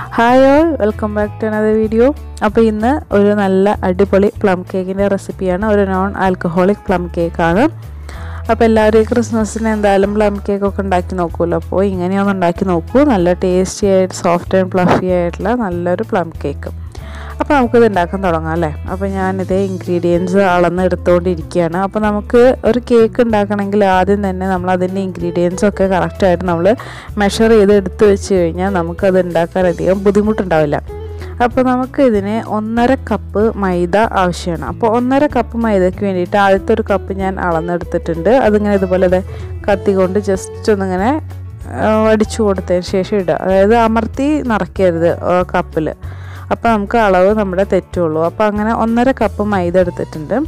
hi all welcome back to another video അപ്പോൾ ഇന്ന് ഒരു നല്ല അടിപൊളി പ്ലം കേക്കിൻ്റെ റെസിപ്പിയാണ് ഒരു നോൺ ആൽക്കഹോളിക് പ്ലം കേക്കാണ് അപ്പോൾ എല്ലാവരും ഈ ക്രിസ്മസിന് എന്തായാലും പ്ലം കേക്കൊക്കെ ഉണ്ടാക്കി നോക്കുമല്ലോ അപ്പോൾ ഇങ്ങനെയൊന്ന് ഉണ്ടാക്കി നോക്കൂ നല്ല ടേസ്റ്റി ആയിട്ട് സോഫ്റ്റ് ആൻഡ് ഫ്ലഫി ആയിട്ടുള്ള നല്ലൊരു പ്ലം കേക്ക് അപ്പോൾ നമുക്കിത് ഉണ്ടാക്കാൻ തുടങ്ങാം അല്ലേ അപ്പോൾ ഞാനിത് ഇൻഗ്രീഡിയൻസ് അളന്ന് എടുത്തുകൊണ്ടിരിക്കുകയാണ് അപ്പോൾ നമുക്ക് ഒരു കേക്ക് ഉണ്ടാക്കണമെങ്കിൽ ആദ്യം തന്നെ നമ്മൾ അതിൻ്റെ ഇൻഗ്രീഡിയൻസ് ഒക്കെ കറക്റ്റായിട്ട് നമ്മൾ മെഷർ ചെയ്ത് എടുത്ത് വെച്ച് കഴിഞ്ഞാൽ നമുക്കത് ഉണ്ടാക്കാൻ അധികം ബുദ്ധിമുട്ടുണ്ടാവില്ല അപ്പോൾ നമുക്ക് ഇതിന് ഒന്നര കപ്പ് മൈദ ആവശ്യമാണ് അപ്പോൾ ഒന്നര കപ്പ് മൈദയ്ക്ക് വേണ്ടിയിട്ട് ആദ്യത്തെ ഒരു കപ്പ് ഞാൻ അളന്നെടുത്തിട്ടുണ്ട് അതിങ്ങനെ ഇതുപോലെ ഇത് കത്തി കൊണ്ട് ജസ്റ്റ് ഒന്നിങ്ങനെ അടിച്ചു കൊടുത്തതിന് ശേഷം ഇടുക അതായത് അമർത്തി നിറയ്ക്കരുത് കപ്പിൽ അപ്പോൾ നമുക്ക് അളവ് നമ്മുടെ തെറ്റുള്ളൂ അപ്പോൾ അങ്ങനെ ഒന്നര കപ്പ് മൈദ എടുത്തിട്ടുണ്ട്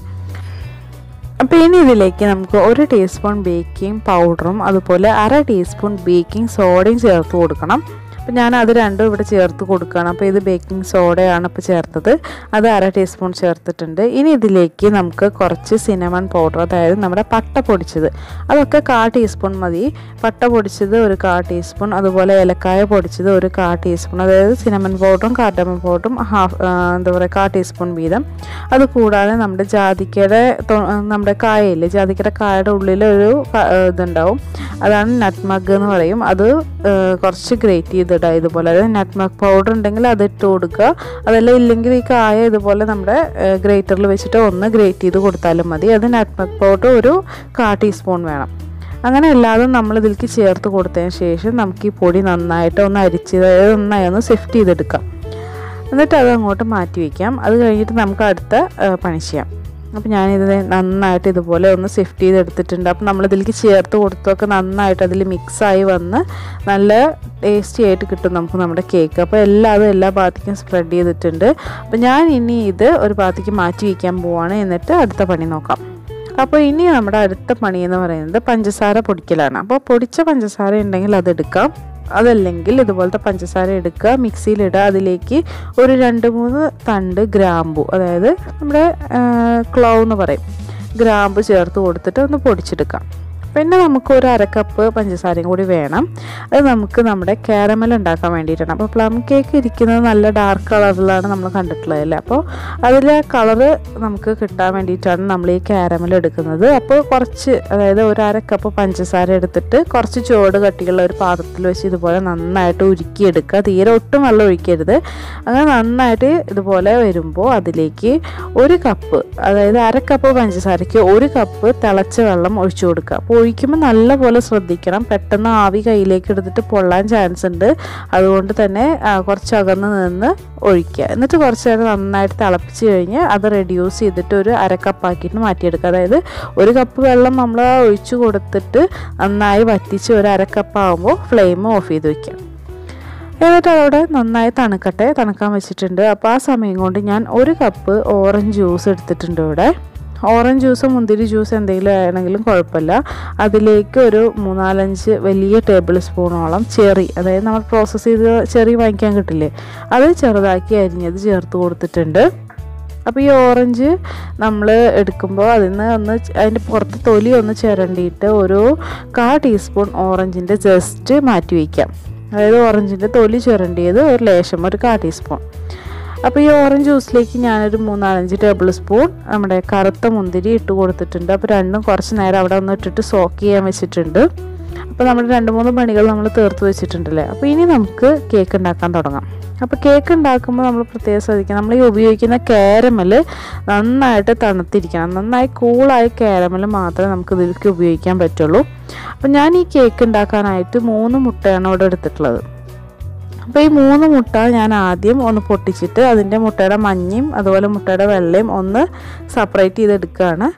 അപ്പോൾ ഇനി ഇതിലേക്ക് നമുക്ക് ഒരു ടീസ്പൂൺ ബേക്കിംഗ് പൗഡറും അതുപോലെ അര ടീസ്പൂൺ ബേക്കിംഗ് സോഡയും ചേർത്ത് കൊടുക്കണം അപ്പോൾ ഞാൻ അത് രണ്ടും ഇവിടെ ചേർത്ത് കൊടുക്കുകയാണ് അപ്പോൾ ഇത് ബേക്കിംഗ് സോഡയാണ് ഇപ്പോൾ ചേർത്തത് അത് അര ടീസ്പൂൺ ചേർത്തിട്ടുണ്ട് ഇനി ഇതിലേക്ക് നമുക്ക് കുറച്ച് സിനമൺ പൗഡർ അതായത് നമ്മുടെ പട്ട പൊടിച്ചത് അതൊക്കെ കാ ടീസ്പൂൺ മതി പട്ട പൊടിച്ചത് ഒരു കാ ടീസ്പൂൺ അതുപോലെ ഏലക്കായ പൊടിച്ചത് ഒരു കാ ടീസ്പൂൺ അതായത് സിനമൺ പൗഡറും കാർഡമൺ പൗഡറും ഹാഫ് എന്താ പറയുക കാ ടീസ്പൂൺ വീതം അത് കൂടാതെ നമ്മുടെ ജാതിക്കയുടെ നമ്മുടെ കായയില്ലേ ജാതിക്കയുടെ കായയുടെ ഉള്ളിൽ ഒരു ഇതുണ്ടാവും അതാണ് നട്ട്മഗ് എന്ന് പറയും അത് കുറച്ച് ഗ്രേറ്റ് ചെയ്തിടുക ഇതുപോലെ അതായത് നട്ട്മഗ് പൗഡർ ഉണ്ടെങ്കിൽ അത് ഇട്ട് കൊടുക്കുക അതെല്ലാം ഇല്ലെങ്കിൽ ഈ കായ ഇതുപോലെ നമ്മുടെ ഗ്രേറ്ററിൽ വെച്ചിട്ട് ഒന്ന് ഗ്രേറ്റ് ചെയ്ത് കൊടുത്താലും മതി അത് നട്ട്മഗ് പൗഡർ ഒരു കാ ടീസ്പൂൺ വേണം അങ്ങനെ എല്ലാതും നമ്മൾ ഇതിലേക്ക് ചേർത്ത് കൊടുത്തതിന് ശേഷം നമുക്ക് ഈ പൊടി നന്നായിട്ട് ഒന്ന് അരിച്ച് അതായത് നന്നായി ഒന്ന് സിഫ്റ്റ് ചെയ്തെടുക്കാം എന്നിട്ട് അത് അങ്ങോട്ട് മാറ്റി വയ്ക്കാം അത് കഴിഞ്ഞിട്ട് നമുക്ക് അടുത്ത പണി ചെയ്യാം അപ്പോൾ ഞാനിത് നന്നായിട്ട് ഇതുപോലെ ഒന്ന് സിഫ്റ്റ് ചെയ്തെടുത്തിട്ടുണ്ട് അപ്പോൾ നമ്മളിതിലേക്ക് ചേർത്ത് കൊടുത്തൊക്കെ നന്നായിട്ട് അതിൽ മിക്സായി വന്ന് നല്ല ടേസ്റ്റി ആയിട്ട് കിട്ടും നമുക്ക് നമ്മുടെ കേക്ക് അപ്പോൾ എല്ലാതും എല്ലാ ഭാഗത്തേക്കും സ്പ്രെഡ് ചെയ്തിട്ടുണ്ട് അപ്പോൾ ഞാൻ ഇനി ഇത് ഒരു ഭാഗത്തേക്ക് മാറ്റി വയ്ക്കാൻ പോവാണ് എന്നിട്ട് അടുത്ത പണി നോക്കാം അപ്പോൾ ഇനി നമ്മുടെ അടുത്ത പണി എന്ന് പറയുന്നത് പഞ്ചസാര പൊടിക്കലാണ് അപ്പോൾ പൊടിച്ച പഞ്ചസാര ഉണ്ടെങ്കിൽ അതെടുക്കാം അതല്ലെങ്കിൽ ഇതുപോലത്തെ പഞ്ചസാര എടുക്കുക മിക്സിയിലിടുക അതിലേക്ക് ഒരു രണ്ട് മൂന്ന് തണ്ട് ഗ്രാമ്പു അതായത് നമ്മുടെ ക്ലൗ എന്ന് പറയും ഗ്രാമ്പു ചേർത്ത് കൊടുത്തിട്ട് ഒന്ന് പൊടിച്ചെടുക്കാം പിന്നെ നമുക്ക് ഒരു അരക്കപ്പ് പഞ്ചസാരയും കൂടി വേണം അത് നമുക്ക് നമ്മുടെ കാരമൽ ഉണ്ടാക്കാൻ വേണ്ടിയിട്ടാണ് അപ്പോൾ പ്ലം കേക്ക് ഇരിക്കുന്നത് നല്ല ഡാർക്ക് കളറിലാണ് നമ്മൾ കണ്ടിട്ടുള്ളത് അല്ലേ അപ്പോൾ അതിലെ കളറ് നമുക്ക് കിട്ടാൻ വേണ്ടിയിട്ടാണ് നമ്മൾ ഈ കാരമൽ എടുക്കുന്നത് അപ്പോൾ കുറച്ച് അതായത് ഒരു അരക്കപ്പ് പഞ്ചസാര എടുത്തിട്ട് കുറച്ച് ചുവട് കട്ടിയുള്ള ഒരു പാത്രത്തിൽ വെച്ച് ഇതുപോലെ നന്നായിട്ട് ഉരുക്കിയെടുക്കുക തീരെ ഒട്ടും വെള്ളം ഒഴിക്കരുത് അങ്ങനെ നന്നായിട്ട് ഇതുപോലെ വരുമ്പോൾ അതിലേക്ക് ഒരു കപ്പ് അതായത് അരക്കപ്പ് പഞ്ചസാരയ്ക്ക് ഒരു കപ്പ് തിളച്ച വെള്ളം ഒഴിച്ചു കൊടുക്കുക അപ്പോൾ ഒഴിക്കുമ്പോൾ നല്ലപോലെ ശ്രദ്ധിക്കണം പെട്ടെന്ന് ആവി കയ്യിലേക്ക് എടുത്തിട്ട് പൊള്ളാൻ ചാൻസ് ഉണ്ട് അതുകൊണ്ട് തന്നെ കുറച്ച് അകന്ന് നിന്ന് ഒഴിക്കുക എന്നിട്ട് കുറച്ച് നേരം നന്നായിട്ട് തിളപ്പിച്ച് കഴിഞ്ഞ് അത് റെഡ്യൂസ് ചെയ്തിട്ട് ഒരു അരക്കപ്പാക്കിയിട്ട് മാറ്റിയെടുക്കുക അതായത് ഒരു കപ്പ് വെള്ളം നമ്മൾ ഒഴിച്ചു കൊടുത്തിട്ട് നന്നായി വറ്റിച്ച് ഒരു അരക്കപ്പാകുമ്പോൾ ഫ്ലെയിം ഓഫ് ചെയ്ത് വയ്ക്കുക എന്നിട്ട് അതവിടെ നന്നായി തണുക്കട്ടെ തണുക്കാൻ വെച്ചിട്ടുണ്ട് അപ്പോൾ ആ സമയം കൊണ്ട് ഞാൻ ഒരു കപ്പ് ഓറഞ്ച് ജ്യൂസ് എടുത്തിട്ടുണ്ട് ഇവിടെ ഓറഞ്ച് ജ്യൂസ് മുന്തിരി ജ്യൂസ് എന്തെങ്കിലും ആണെങ്കിലും കുഴപ്പമില്ല അതിലേക്ക് ഒരു മൂന്നാലഞ്ച് വലിയ ടേബിൾ സ്പൂണോളം ചെറി അതായത് നമ്മൾ പ്രോസസ്സ് ചെയ്ത് ചെറി വാങ്ങിക്കാൻ കിട്ടില്ലേ അത് ചെറുതാക്കി അരിഞ്ഞത് ചേർത്ത് കൊടുത്തിട്ടുണ്ട് അപ്പോൾ ഈ ഓറഞ്ച് നമ്മൾ എടുക്കുമ്പോൾ അതിൽ നിന്ന് ഒന്ന് അതിൻ്റെ പുറത്ത് തൊലി ഒന്ന് ചിരണ്ടിയിട്ട് ഒരു കാ ടീസ്പൂൺ ഓറഞ്ചിൻ്റെ ജസ്റ്റ് മാറ്റി വയ്ക്കാം അതായത് ഓറഞ്ചിൻ്റെ തൊലി ചിരണ്ടിയത് ഒരു ലേശം ഒരു കാ ടീസ്പൂൺ അപ്പോൾ ഈ ഓറഞ്ച് ജ്യൂസിലേക്ക് ഞാനൊരു മൂന്നാലഞ്ച് ടേബിൾ സ്പൂൺ നമ്മുടെ കറുത്ത മുന്തിരി ഇട്ട് കൊടുത്തിട്ടുണ്ട് അപ്പോൾ രണ്ടും കുറച്ച് നേരം അവിടെ ഒന്ന് ഇട്ടിട്ട് സോക്ക് ചെയ്യാൻ വെച്ചിട്ടുണ്ട് അപ്പോൾ നമ്മുടെ രണ്ട് മൂന്ന് പണികൾ നമ്മൾ തീർത്ത് വെച്ചിട്ടുണ്ടല്ലേ അപ്പോൾ ഇനി നമുക്ക് കേക്ക് ഉണ്ടാക്കാൻ തുടങ്ങാം അപ്പോൾ കേക്ക് ഉണ്ടാക്കുമ്പോൾ നമ്മൾ പ്രത്യേകം ശ്രദ്ധിക്കണം നമ്മൾ ഈ ഉപയോഗിക്കുന്ന കാരമൽ നന്നായിട്ട് തണുത്തിരിക്കണം നന്നായി കൂളായ കാരമൽ മാത്രമേ നമുക്ക് ഇതിലേക്ക് ഉപയോഗിക്കാൻ പറ്റുള്ളൂ അപ്പോൾ ഞാൻ ഈ കേക്ക് ഉണ്ടാക്കാനായിട്ട് മൂന്ന് മുട്ടയാണ് ഇവിടെ എടുത്തിട്ടുള്ളത് അപ്പോൾ ഈ മൂന്ന് മുട്ട ഞാൻ ആദ്യം ഒന്ന് പൊട്ടിച്ചിട്ട് അതിൻ്റെ മുട്ടയുടെ മഞ്ഞയും അതുപോലെ മുട്ടയുടെ വെള്ളയും ഒന്ന് സെപ്പറേറ്റ് ചെയ്തെടുക്കുകയാണ്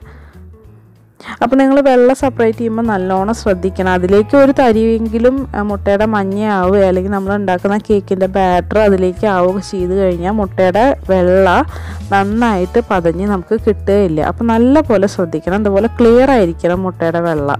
അപ്പോൾ നിങ്ങൾ വെള്ളം സെപ്പറേറ്റ് ചെയ്യുമ്പോൾ നല്ലോണം ശ്രദ്ധിക്കണം അതിലേക്ക് ഒരു തരിയെങ്കിലും മുട്ടയുടെ മഞ്ഞ ആവുക അല്ലെങ്കിൽ നമ്മൾ ഉണ്ടാക്കുന്ന കേക്കിൻ്റെ ബാറ്റർ അതിലേക്ക് ആവുക ചെയ്ത് കഴിഞ്ഞാൽ മുട്ടയുടെ വെള്ള നന്നായിട്ട് പതഞ്ഞ് നമുക്ക് കിട്ടുകയില്ല അപ്പോൾ നല്ല പോലെ ശ്രദ്ധിക്കണം അതുപോലെ ക്ലിയർ ആയിരിക്കണം മുട്ടയുടെ വെള്ള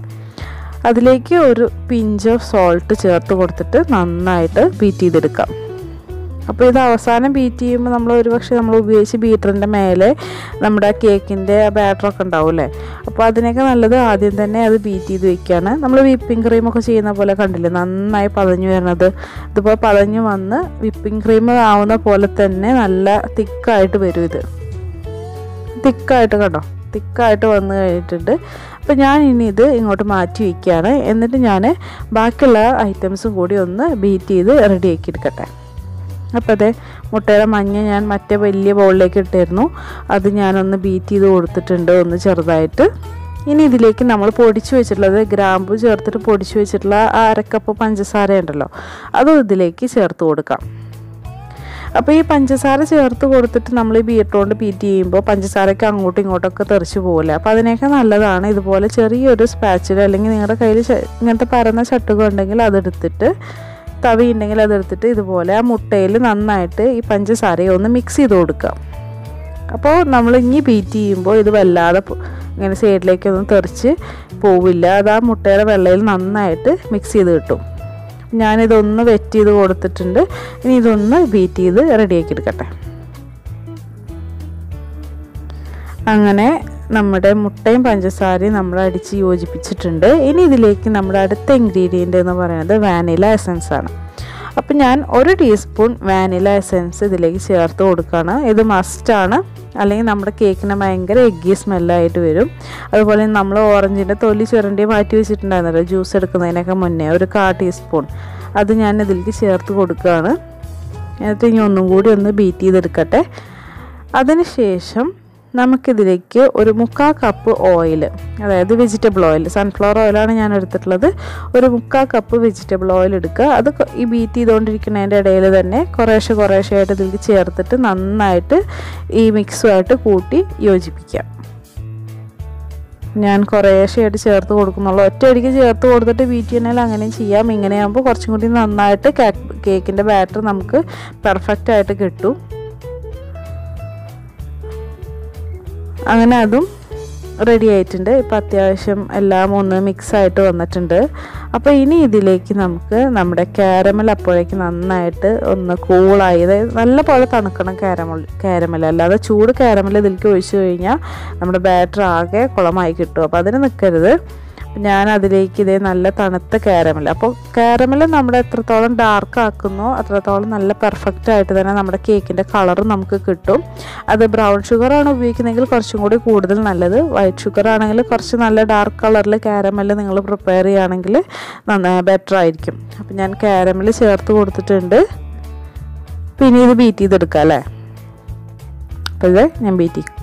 അതിലേക്ക് ഒരു പിഞ്ച് ഓഫ് സോൾട്ട് ചേർത്ത് കൊടുത്തിട്ട് നന്നായിട്ട് ബീറ്റ് ചെയ്തെടുക്കാം അപ്പോൾ ഇത് അവസാനം ബീറ്റ് ചെയ്യുമ്പോൾ നമ്മൾ ഒരു പക്ഷേ നമ്മൾ ഉപയോഗിച്ച് ബീറ്ററിൻ്റെ മേലെ നമ്മുടെ കേക്കിൻ്റെ ബാറ്ററൊക്കെ ഉണ്ടാവില്ലേ അപ്പോൾ അതിനൊക്കെ നല്ലത് ആദ്യം തന്നെ അത് ബീറ്റ് ചെയ്ത് വെക്കുകയാണ് നമ്മൾ വിപ്പിംഗ് ക്രീമൊക്കെ ചെയ്യുന്ന പോലെ കണ്ടില്ലേ നന്നായി പതഞ്ഞു വരുന്നത് ഇതിപ്പോൾ പതഞ്ഞു വന്ന് വിപ്പിംഗ് ക്രീം ആവുന്ന പോലെ തന്നെ നല്ല തിക്കായിട്ട് വരും ഇത് തിക്കായിട്ട് കണ്ടോ തിക്കായിട്ട് വന്ന് കഴിഞ്ഞിട്ടുണ്ട് അപ്പോൾ ഞാൻ ഇനി ഇത് ഇങ്ങോട്ട് മാറ്റി വയ്ക്കുകയാണ് എന്നിട്ട് ഞാൻ ബാക്കിയുള്ള ഐറ്റംസും കൂടി ഒന്ന് ബീറ്റ് ചെയ്ത് റെഡിയാക്കി എടുക്കട്ടെ അപ്പോൾ അതെ മുട്ടയുടെ മഞ്ഞ ഞാൻ മറ്റേ വലിയ ബൗളിലേക്ക് ഇട്ടായിരുന്നു അത് ഞാനൊന്ന് ബീറ്റ് ചെയ്ത് കൊടുത്തിട്ടുണ്ട് ഒന്ന് ചെറുതായിട്ട് ഇനി ഇതിലേക്ക് നമ്മൾ പൊടിച്ചു വെച്ചിട്ടുള്ളത് ഗ്രാമ്പു ചേർത്തിട്ട് പൊടിച്ചു വെച്ചിട്ടുള്ള അരക്കപ്പ് പഞ്ചസാര ഉണ്ടല്ലോ അതും ഇതിലേക്ക് ചേർത്ത് കൊടുക്കാം അപ്പോൾ ഈ പഞ്ചസാര ചേർത്ത് കൊടുത്തിട്ട് നമ്മൾ ഈ ബീട്രോണ്ട് ബീറ്റ് ചെയ്യുമ്പോൾ പഞ്ചസാരയ്ക്ക് അങ്ങോട്ടും ഇങ്ങോട്ടൊക്കെ തെറിച്ച് പോകില്ല അപ്പോൾ അതിനൊക്കെ നല്ലതാണ് ഇതുപോലെ ചെറിയൊരു സ്പാച്ചിൽ അല്ലെങ്കിൽ നിങ്ങളുടെ കയ്യിൽ ഇങ്ങനത്തെ പരന്ന ചട്ടുക ഉണ്ടെങ്കിൽ അതെടുത്തിട്ട് തവി ഉണ്ടെങ്കിൽ അതെടുത്തിട്ട് ഇതുപോലെ ആ മുട്ടയിൽ നന്നായിട്ട് ഈ പഞ്ചസാരയെ ഒന്ന് മിക്സ് ചെയ്ത് കൊടുക്കുക അപ്പോൾ നമ്മൾ ഇനി ബീറ്റ് ചെയ്യുമ്പോൾ ഇത് വല്ലാതെ ഇങ്ങനെ സൈഡിലേക്കൊന്നും തെറിച്ച് പോവില്ല അത് ആ മുട്ടയുടെ വെള്ളയിൽ നന്നായിട്ട് മിക്സ് ചെയ്ത് കിട്ടും ഞാനിതൊന്ന് വെറ്റ് ചെയ്ത് കൊടുത്തിട്ടുണ്ട് ഇനി ഇതൊന്ന് ബീറ്റ് ചെയ്ത് റെഡിയാക്കി എടുക്കട്ടെ അങ്ങനെ നമ്മുടെ മുട്ടയും പഞ്ചസാരയും നമ്മൾ അടിച്ച് യോജിപ്പിച്ചിട്ടുണ്ട് ഇനി ഇതിലേക്ക് നമ്മുടെ അടുത്ത ഇൻഗ്രീഡിയൻ്റ് എന്ന് പറയുന്നത് വാനില എസൻസ് ആണ് അപ്പം ഞാൻ ഒരു ടീസ്പൂൺ വാനില എസൻസ് ഇതിലേക്ക് ചേർത്ത് കൊടുക്കുകയാണ് ഇത് മസ്റ്റാണ് അല്ലെങ്കിൽ നമ്മുടെ കേക്കിന് ഭയങ്കര എഗ്ഗി സ്മെല്ലായിട്ട് വരും അതുപോലെ നമ്മൾ ഓറഞ്ചിൻ്റെ തൊലി ചുരണ്ടി മാറ്റി വെച്ചിട്ടുണ്ടായിരുന്നല്ലോ ജ്യൂസ് എടുക്കുന്നതിനൊക്കെ മുന്നേ ഒരു കാ ടീസ്പൂൺ അത് ഞാൻ ഇതിലേക്ക് ചേർത്ത് കൊടുക്കുകയാണ് എന്നിട്ട് ഇനി ഒന്നും കൂടി ഒന്ന് ബീറ്റ് ചെയ്തെടുക്കട്ടെ അതിനുശേഷം നമുക്കിതിലേക്ക് ഒരു മുക്കാൽ കപ്പ് ഓയിൽ അതായത് വെജിറ്റബിൾ ഓയിൽ സൺഫ്ലവർ ഓയിലാണ് ഞാൻ എടുത്തിട്ടുള്ളത് ഒരു മുക്കാൽ കപ്പ് വെജിറ്റബിൾ ഓയിൽ എടുക്കുക അത് ഈ ബീറ്റ് ചെയ്തുകൊണ്ടിരിക്കുന്നതിൻ്റെ ഇടയിൽ തന്നെ കുറേശ്ശെ കുറേശ്ശെ ആയിട്ട് ഇതിലേക്ക് ചേർത്തിട്ട് നന്നായിട്ട് ഈ മിക്സുമായിട്ട് കൂട്ടി യോജിപ്പിക്കാം ഞാൻ കുറേശ്ശെയായിട്ട് ചേർത്ത് കൊടുക്കുന്നുള്ളൂ ഒറ്റയടിക്ക് ചേർത്ത് കൊടുത്തിട്ട് ബീറ്റ് ചെയ്യണമെങ്കിൽ അങ്ങനെയും ചെയ്യാം ഇങ്ങനെയാകുമ്പോൾ കുറച്ചും കൂടി നന്നായിട്ട് കേക്കിൻ്റെ ബാറ്റർ നമുക്ക് പെർഫെക്റ്റ് ആയിട്ട് കിട്ടും അങ്ങനെ അതും റെഡി ആയിട്ടുണ്ട് ഇപ്പം അത്യാവശ്യം എല്ലാം ഒന്ന് മിക്സ് ആയിട്ട് വന്നിട്ടുണ്ട് അപ്പോൾ ഇനി ഇതിലേക്ക് നമുക്ക് നമ്മുടെ കാരമൽ അപ്പോഴേക്ക് നന്നായിട്ട് ഒന്ന് കൂളായി അതായത് നല്ല പോലെ തണുക്കണം കാരമൽ കാരമൽ അല്ലാതെ ചൂട് കാരമൽ ഇതിലേക്ക് ഒഴിച്ചു കഴിഞ്ഞാൽ നമ്മുടെ ബാറ്റർ ആകെ കുളമായി കിട്ടും അപ്പോൾ അതിന് നിൽക്കരുത് ഞാൻ അതിലേക്ക് ഇതേ നല്ല തണുത്ത കാരമൽ അപ്പോൾ കാരമൽ നമ്മുടെ എത്രത്തോളം ഡാർക്ക് ആക്കുന്നോ അത്രത്തോളം നല്ല പെർഫെക്റ്റ് ആയിട്ട് തന്നെ നമ്മുടെ കേക്കിൻ്റെ കളർ നമുക്ക് കിട്ടും അത് ബ്രൗൺ ഷുഗറാണ് ഉപയോഗിക്കുന്നതെങ്കിൽ കുറച്ചും കൂടി കൂടുതൽ നല്ലത് വൈറ്റ് ഷുഗർ ആണെങ്കിൽ കുറച്ച് നല്ല ഡാർക്ക് കളറിൽ കാരമൽ നിങ്ങൾ പ്രിപ്പയർ ചെയ്യുകയാണെങ്കിൽ നന്നായി ബെറ്റർ ആയിരിക്കും അപ്പം ഞാൻ കാരമൽ ചേർത്ത് കൊടുത്തിട്ടുണ്ട് പിന്നെ ഇത് ബീറ്റ് ചെയ്തെടുക്കാം അല്ലേ അപ്പോൾ ഇത് ഞാൻ ബീറ്റ് ചെയ്യും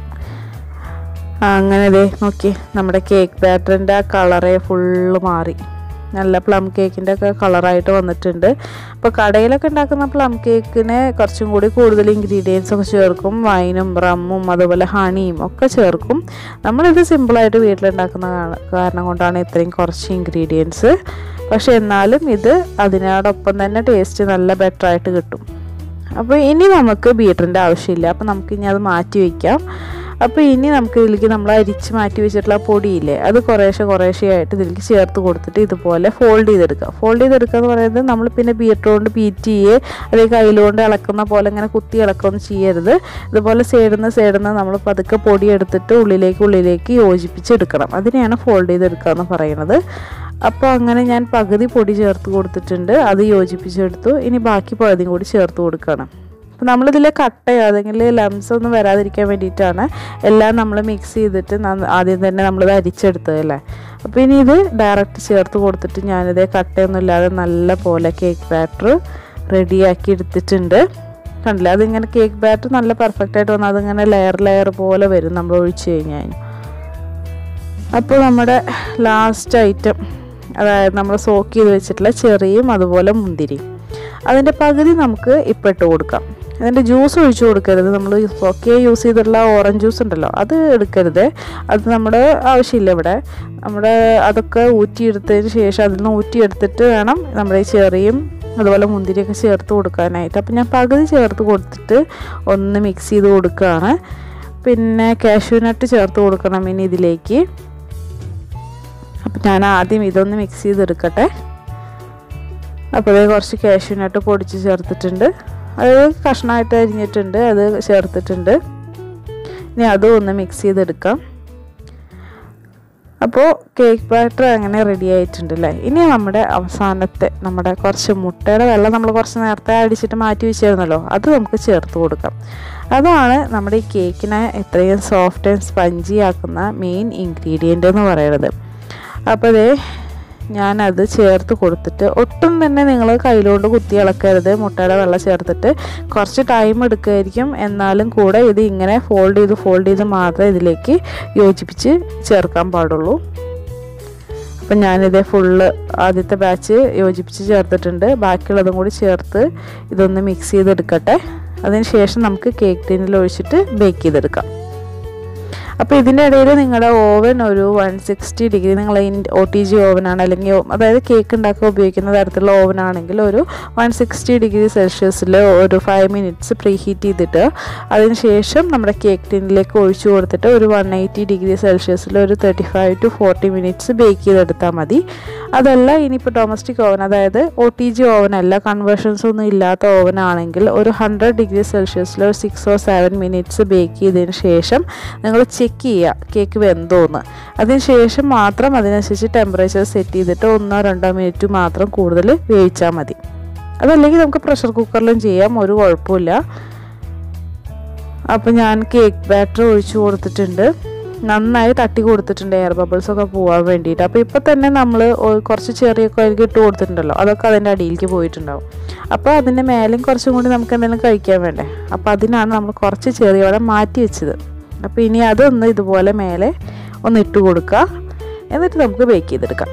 അങ്ങനെ ദേ നോക്കി നമ്മുടെ കേക്ക് ബാറ്ററിൻ്റെ ആ കളറേ ഫുള്ള് മാറി നല്ല പ്ലം കേക്കിൻ്റെ ഒക്കെ കളറായിട്ട് വന്നിട്ടുണ്ട് അപ്പോൾ കടയിലൊക്കെ ഉണ്ടാക്കുന്ന പ്ലം കേക്കിന് കുറച്ചും കൂടി കൂടുതൽ ഇൻഗ്രീഡിയൻസ് ഒക്കെ ചേർക്കും വൈനും റമ്മും അതുപോലെ ഹണിയും ഒക്കെ ചേർക്കും നമ്മളിത് സിമ്പിളായിട്ട് വീട്ടിലുണ്ടാക്കുന്ന കാരണം കൊണ്ടാണ് ഇത്രയും കുറച്ച് ഇൻഗ്രീഡിയൻസ് പക്ഷെ എന്നാലും ഇത് അതിനോടൊപ്പം തന്നെ ടേസ്റ്റ് നല്ല ബെറ്റർ ആയിട്ട് കിട്ടും അപ്പോൾ ഇനി നമുക്ക് ബീറ്ററിൻ്റെ ആവശ്യമില്ല അപ്പോൾ നമുക്ക് ഇനി അത് മാറ്റി വയ്ക്കാം അപ്പോൾ ഇനി നമുക്ക് ഇതിലേക്ക് നമ്മൾ അരിച്ച് മാറ്റി വെച്ചിട്ടുള്ള പൊടിയില്ലേ അത് കുറേശ്ശെ കുറേശ്ശെ ആയിട്ട് ഇതിലേക്ക് ചേർത്ത് കൊടുത്തിട്ട് ഇതുപോലെ ഫോൾഡ് ചെയ്തെടുക്കുക ഫോൾഡ് ചെയ്തെടുക്കുക എന്ന് പറയുന്നത് നമ്മൾ പിന്നെ ബീറ്റർ കൊണ്ട് ബീറ്റ് ചെയ്യേ അല്ലെങ്കിൽ കയ്യിലുകൊണ്ട് ഇളക്കുന്ന പോലെ ഇങ്ങനെ കുത്തി ഇളക്കുകയൊന്നും ചെയ്യരുത് ഇതുപോലെ സൈഡിൽ നിന്ന് സൈഡിൽ നിന്ന് നമ്മൾ പതുക്കെ പൊടി എടുത്തിട്ട് ഉള്ളിലേക്ക് ഉള്ളിലേക്ക് യോജിപ്പിച്ചെടുക്കണം അതിനെയാണ് ഫോൾഡ് ചെയ്തെടുക്കുക എന്ന് പറയുന്നത് അപ്പോൾ അങ്ങനെ ഞാൻ പകുതി പൊടി ചേർത്ത് കൊടുത്തിട്ടുണ്ട് അത് യോജിപ്പിച്ചെടുത്തു ഇനി ബാക്കി പകുതിയും കൂടി ചേർത്ത് കൊടുക്കണം അപ്പോൾ നമ്മളിതിൽ കട്ടയോ അല്ലെങ്കിൽ ലംസ് ഒന്നും വരാതിരിക്കാൻ വേണ്ടിയിട്ടാണ് എല്ലാം നമ്മൾ മിക്സ് ചെയ്തിട്ട് ആദ്യം തന്നെ നമ്മളിത് അരിച്ചെടുത്തത് അല്ലേ അപ്പോൾ ഇനി ഇത് ഡയറക്റ്റ് ചേർത്ത് കൊടുത്തിട്ട് ഞാനിത് കട്ടയൊന്നും ഇല്ലാതെ നല്ല പോലെ കേക്ക് ബാറ്റർ റെഡിയാക്കി എടുത്തിട്ടുണ്ട് കണ്ടില്ല അതിങ്ങനെ കേക്ക് ബാറ്റർ നല്ല പെർഫെക്റ്റ് ആയിട്ട് വന്നാൽ അതിങ്ങനെ ലെയർ ലെയർ പോലെ വരും നമ്മൾ ഒഴിച്ച് കഴിഞ്ഞാൽ അപ്പോൾ നമ്മുടെ ലാസ്റ്റ് ഐറ്റം അതായത് നമ്മൾ സോക്ക് ചെയ്ത് വെച്ചിട്ടുള്ള ചെറിയും അതുപോലെ മുന്തിരിയും അതിൻ്റെ പകുതി നമുക്ക് ഇപ്പം ഇട്ട് കൊടുക്കാം അതിൻ്റെ ജ്യൂസ് ഒഴിച്ചു കൊടുക്കരുത് നമ്മൾ സോക്കെ യൂസ് ചെയ്തിട്ടുള്ള ഓറഞ്ച് ജ്യൂസ് ഉണ്ടല്ലോ അത് എടുക്കരുത് അത് നമ്മുടെ ആവശ്യമില്ല ഇവിടെ നമ്മുടെ അതൊക്കെ ഊറ്റിയെടുത്തതിന് ശേഷം അതിൽ നിന്ന് ഊറ്റിയെടുത്തിട്ട് വേണം നമ്മുടെ ഈ ചെറിയും അതുപോലെ മുന്തിരിയൊക്കെ ചേർത്ത് കൊടുക്കാനായിട്ട് അപ്പം ഞാൻ പകുതി ചേർത്ത് കൊടുത്തിട്ട് ഒന്ന് മിക്സ് ചെയ്ത് കൊടുക്കുകയാണ് പിന്നെ കാഷ്യൂനട്ട് ചേർത്ത് കൊടുക്കണം ഇനി ഇതിലേക്ക് അപ്പം ഞാൻ ആദ്യം ഇതൊന്ന് മിക്സ് ചെയ്തെടുക്കട്ടെ അപ്പോൾ കുറച്ച് കാഷ്യൂനട്ട് പൊടിച്ച് ചേർത്തിട്ടുണ്ട് അത് കഷ്ണമായിട്ട് അരിഞ്ഞിട്ടുണ്ട് അത് ചേർത്തിട്ടുണ്ട് ഇനി അതും ഒന്ന് മിക്സ് ചെയ്തെടുക്കാം അപ്പോൾ കേക്ക് ബാറ്റർ അങ്ങനെ റെഡി ആയിട്ടുണ്ട് അല്ലേ ഇനി നമ്മുടെ അവസാനത്തെ നമ്മുടെ കുറച്ച് മുട്ടയുടെ വെള്ളം നമ്മൾ കുറച്ച് നേരത്തെ അടിച്ചിട്ട് മാറ്റി വെച്ചിരുന്നല്ലോ അത് നമുക്ക് ചേർത്ത് കൊടുക്കാം അതാണ് നമ്മുടെ ഈ കേക്കിനെ ഇത്രയും സോഫ്റ്റ് ആൻഡ് സ്പഞ്ചി ആക്കുന്ന മെയിൻ ഇൻഗ്രീഡിയൻ്റ് എന്ന് പറയുന്നത് അപ്പോൾ അതേ ഞാനത് ചേർത്ത് കൊടുത്തിട്ട് ഒട്ടും തന്നെ നിങ്ങൾ കയ്യിലോണ്ട് കുത്തി ഇളക്കരുത് മുട്ടയുടെ വെള്ളം ചേർത്തിട്ട് കുറച്ച് ടൈം എടുക്കുമായിരിക്കും എന്നാലും കൂടെ ഇത് ഇങ്ങനെ ഫോൾഡ് ചെയ്ത് ഫോൾഡ് ചെയ്ത് മാത്രമേ ഇതിലേക്ക് യോജിപ്പിച്ച് ചേർക്കാൻ പാടുള്ളൂ അപ്പം ഞാനിത് ഫുള്ള് ആദ്യത്തെ ബാച്ച് യോജിപ്പിച്ച് ചേർത്തിട്ടുണ്ട് ബാക്കിയുള്ളതും കൂടി ചേർത്ത് ഇതൊന്ന് മിക്സ് ചെയ്തെടുക്കട്ടെ അതിന് ശേഷം നമുക്ക് കേക്ക് ടിന്നിൽ ഒഴിച്ചിട്ട് ബേക്ക് ചെയ്തെടുക്കാം അപ്പോൾ ഇതിൻ്റെ ഇടയിൽ നിങ്ങളുടെ ഓവൻ ഒരു വൺ സിക്സ്റ്റി ഡിഗ്രി നിങ്ങൾ ഒ ടി ജി ഓവനാണ് അല്ലെങ്കിൽ അതായത് കേക്ക് ഉണ്ടാക്കാൻ ഉപയോഗിക്കുന്ന തരത്തിലുള്ള ഓവനാണെങ്കിൽ ഒരു വൺ സിക്സ്റ്റി ഡിഗ്രി സെൽഷ്യസിൽ ഒരു ഫൈവ് മിനിറ്റ്സ് പ്രീ ഹീറ്റ് ചെയ്തിട്ട് അതിന് ശേഷം നമ്മുടെ കേക്ക് ടിന്നിലേക്ക് ഒഴിച്ചു കൊടുത്തിട്ട് ഒരു വൺ എയ്റ്റി ഡിഗ്രി സെൽഷ്യസിൽ ഒരു thirty five to forty minutes bake ചെയ്തെടുത്താൽ മതി അതല്ല ഇനിയിപ്പോൾ ഡൊമസ്റ്റിക് ഓവൻ അതായത് ഒ ടി ജി ഓവൻ അല്ല കൺവേർഷൻസ് ഒന്നും ഇല്ലാത്ത ഓവൻ ആണെങ്കിൽ ഒരു ഹൺഡ്രഡ് ഡിഗ്രി സെൽഷ്യസിൽ ഒരു six or seven minutes bake ചെയ്തതിന് ശേഷം നിങ്ങൾ ചെക്ക് ചെയ്യുക കേക്ക് വെന്തോന്ന് അതിന് ശേഷം മാത്രം അതിനനുസരിച്ച് ടെമ്പറേച്ചർ സെറ്റ് ചെയ്തിട്ട് ഒന്നോ രണ്ടോ മിനിറ്റ് മാത്രം കൂടുതൽ വേവിച്ചാൽ മതി അതല്ലെങ്കിൽ നമുക്ക് പ്രഷർ കുക്കറിലും ചെയ്യാം ഒരു കുഴപ്പമില്ല അപ്പോൾ ഞാൻ കേക്ക് ബാറ്റർ ഒഴിച്ചു കൊടുത്തിട്ടുണ്ട് നന്നായി തട്ടി കൊടുത്തിട്ടുണ്ട് എയർ ബബിൾസ് ഒക്കെ പോകാൻ വേണ്ടിയിട്ട് അപ്പോൾ ഇപ്പോൾ തന്നെ നമ്മൾ കുറച്ച് ചെറിയൊക്കെ അതിലേക്ക് ഇട്ട് കൊടുത്തിട്ടുണ്ടല്ലോ അതൊക്കെ അതിൻ്റെ അടിയിലേക്ക് പോയിട്ടുണ്ടാവും അപ്പോൾ അതിൻ്റെ മേലെയും കുറച്ചും കൂടി നമുക്ക് എന്തെങ്കിലും കഴിക്കാൻ വേണ്ടേ അപ്പോൾ അതിനാണ് നമ്മൾ കുറച്ച് ചെറിയോടെ മാറ്റി വെച്ചത് അപ്പോൾ ഇനി അതൊന്ന് ഇതുപോലെ മേലെ ഒന്ന് ഇട്ട് കൊടുക്കുക എന്നിട്ട് നമുക്ക് ബേക്ക് ചെയ്തെടുക്കാം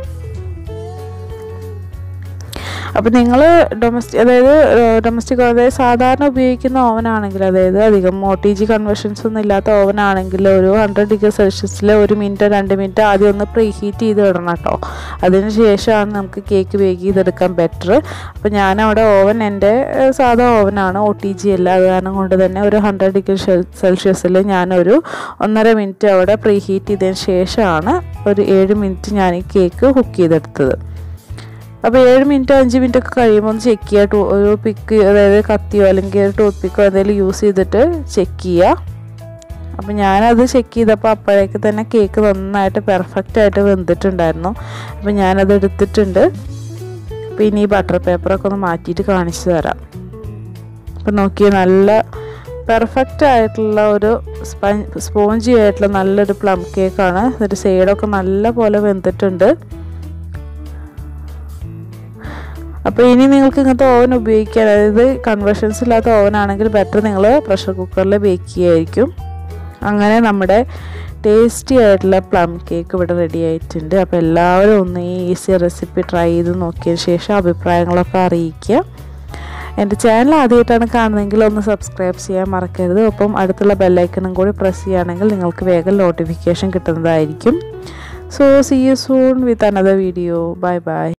അപ്പോൾ നിങ്ങൾ ഡൊമസ്റ്റിക് അതായത് ഡൊമസ്റ്റിക് അതായത് സാധാരണ ഉപയോഗിക്കുന്ന ഓവനാണെങ്കിൽ അതായത് അധികം ഒ ടി ജി കൺവേർഷൻസ് ഒന്നും ഇല്ലാത്ത ഓവനാണെങ്കിൽ ഒരു ഹൺഡ്രഡ് ഡിഗ്രി സെൽഷ്യസിൽ ഒരു മിനിറ്റ് രണ്ട് മിനിറ്റ് ആദ്യം ഒന്ന് പ്രീ ഹീറ്റ് ചെയ്ത് ഇടണം കേട്ടോ അതിന് ശേഷമാണ് നമുക്ക് കേക്ക് ബേക്ക് ചെയ്തെടുക്കാൻ ബെറ്റർ അപ്പോൾ ഞാനവിടെ ഓവൻ എൻ്റെ സാധാ ഓവനാണ് ഒ ടി ജി അല്ല അത് കാരണം കൊണ്ട് തന്നെ ഒരു ഹൺഡ്രഡ് ഡിഗ്രി സെൽഷ്യസിൽ ഞാനൊരു ഒന്നര മിനിറ്റ് അവിടെ പ്രീ ഹീറ്റ് ചെയ്തതിന് ശേഷമാണ് ഒരു ഏഴ് മിനിറ്റ് ഞാൻ ഈ കേക്ക് കുക്ക് ചെയ്തെടുത്തത് അപ്പോൾ ഏഴ് മിനിറ്റ് അഞ്ച് മിനിറ്റ് ഒക്കെ കഴിയുമ്പോൾ ഒന്ന് ചെക്ക് ചെയ്യുക ഒരു പിക്ക് അതായത് കത്തിയോ അല്ലെങ്കിൽ ഒരു ടൂത്ത് പിക്കോ എന്തെങ്കിലും യൂസ് ചെയ്തിട്ട് ചെക്ക് ചെയ്യുക അപ്പോൾ ഞാനത് ചെക്ക് ചെയ്തപ്പോൾ അപ്പോഴേക്ക് തന്നെ കേക്ക് നന്നായിട്ട് പെർഫെക്റ്റ് ആയിട്ട് വെന്തിട്ടുണ്ടായിരുന്നു അപ്പോൾ ഞാനത് എടുത്തിട്ടുണ്ട് അപ്പോൾ ഇനി ഈ ബട്ടർ പേപ്പറൊക്കെ ഒന്ന് മാറ്റിയിട്ട് കാണിച്ചു തരാം അപ്പോൾ നോക്കിയാൽ നല്ല പെർഫെക്റ്റ് ആയിട്ടുള്ള ഒരു സ്പഞ്ച് സ്പോഞ്ചി ആയിട്ടുള്ള നല്ലൊരു പ്ലം കേക്കാണ് ഒരു സൈഡൊക്കെ നല്ല പോലെ വെന്തിട്ടുണ്ട് അപ്പോൾ ഇനി നിങ്ങൾക്ക് ഇങ്ങനത്തെ ഓവൻ ഉപയോഗിക്കാൻ അതായത് കൺവേർഷൻസ് ഇല്ലാത്ത ഓവൻ ആണെങ്കിൽ ബെറ്റർ നിങ്ങൾ പ്രഷർ കുക്കറിൽ ബേക്ക് ചെയ്യുമായിരിക്കും അങ്ങനെ നമ്മുടെ ടേസ്റ്റി ആയിട്ടുള്ള പ്ലം കേക്ക് ഇവിടെ റെഡി ആയിട്ടുണ്ട് അപ്പോൾ എല്ലാവരും ഒന്ന് ഈ ഈസി റെസിപ്പി ട്രൈ ചെയ്ത് നോക്കിയതിന് ശേഷം അഭിപ്രായങ്ങളൊക്കെ അറിയിക്കുക എൻ്റെ ചാനൽ ആദ്യമായിട്ടാണ് കാണുന്നതെങ്കിൽ ഒന്ന് സബ്സ്ക്രൈബ് ചെയ്യാൻ മറക്കരുത് ഒപ്പം അടുത്തുള്ള ബെല്ലൈക്കണും കൂടി പ്രസ് ചെയ്യുകയാണെങ്കിൽ നിങ്ങൾക്ക് വേഗം നോട്ടിഫിക്കേഷൻ കിട്ടുന്നതായിരിക്കും so see you soon with another video bye by